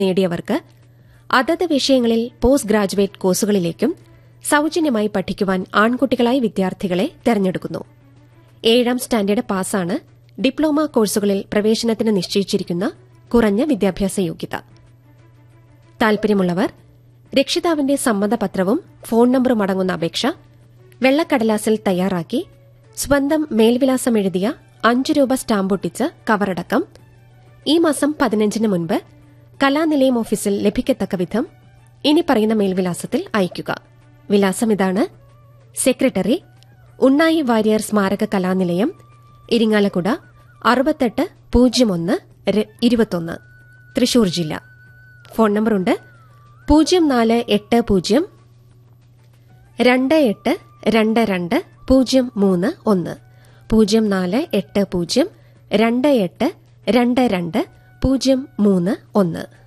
നേടിയവർക്ക് അതത് വിഷയങ്ങളിൽ post graduate കോഴ്സുകളിലേക്കും സൌജന്യമായി പഠിക്കുവാൻ ആൺകുട്ടികളായി വിദ്യാർത്ഥികളെ തെരഞ്ഞെടുക്കുന്നു ഏഴാം സ്റ്റാൻഡേർഡ് പാസ്സാണ് ഡിപ്ലോമ കോഴ്സുകളിൽ പ്രവേശനത്തിന് നിശ്ചയിച്ചിരിക്കുന്ന കുറഞ്ഞ വിദ്യാഭ്യാസ യോഗ്യത താൽപര്യമുള്ളവർ രക്ഷിതാവിന്റെ സമ്മതപത്രവും ഫോൺ നമ്പറും അടങ്ങുന്ന അപേക്ഷ വെള്ളക്കടലാസിൽ തയ്യാറാക്കി സ്വന്തം മേൽവിലാസം എഴുതിയ അഞ്ചു രൂപ സ്റ്റാമ്പൊട്ടിച്ച് കവറടക്കം ഈ മാസം പതിനഞ്ചിന് മുൻപ് കലാനിലയം ഓഫീസിൽ ലഭിക്കത്തക്ക വിധം ഇനി പറയുന്ന മേൽവിലാസത്തിൽ അയയ്ക്കുക വിലാസം ഇതാണ് സെക്രട്ടറി ഉണ്ണായി വാര്യർ സ്മാരക കലാനിലയം ഇരിങ്ങാലക്കുട അറുപത്തെട്ട് പൂജ്യം ഒന്ന് ഇരുപത്തൊന്ന് തൃശൂർ ജില്ല ഫോൺ നമ്പറുണ്ട് പൂജ്യം നാല് എട്ട് പൂജ്യം രണ്ട് എട്ട് രണ്ട് രണ്ട് പൂജ്യം മൂന്ന് ഒന്ന് പൂജ്യം നാല് എട്ട് പൂജ്യം രണ്ട് എട്ട് രണ്ട് രണ്ട് പൂജ്യം മൂന്ന് ഒന്ന്